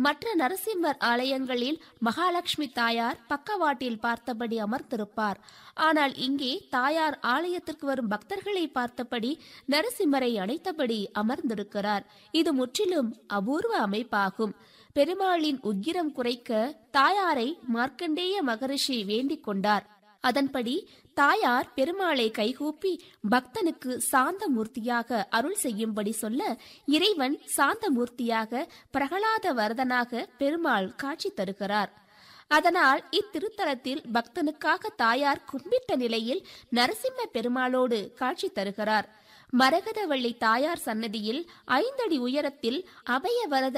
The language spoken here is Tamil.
மற்ற நரசிம்மர் ஆலயங்களில் மகாலட்சுமி தாயார் பக்கவாட்டில் பார்த்தபடி அமர்ந்திருப்பார் ஆனால் இங்கே தாயார் ஆலயத்திற்கு வரும் பக்தர்களை பார்த்தபடி நரசிம்மரை அணைத்தபடி அமர்ந்திருக்கிறார் இது முற்றிலும் அபூர்வ அமைப்பாகும் பெருமாளின் உக்கிரம் குறைக்க தாயாரை மார்க்கண்டேய மகரிஷி வேண்டிக் கொண்டார் அதன்படி தாயார் பெருமாளை கைகூப்பி பக்தனுக்கு சாந்த மூர்த்தியாக அருள் செய்யும்படி சொல்ல இறைவன் சாந்த மூர்த்தியாக பிரகலாத வரதனாக பெருமாள் காட்சி தருகிறார் அதனால் இத்திருத்தலத்தில் பக்தனுக்காக தாயார் கும்பிட்ட நிலையில் நரசிம்ம பெருமாளோடு காட்சி தருகிறார் மரகதவள்ளி தாயார் சன்னதியில் ஐந்தடி உயரத்தில் அபயவரத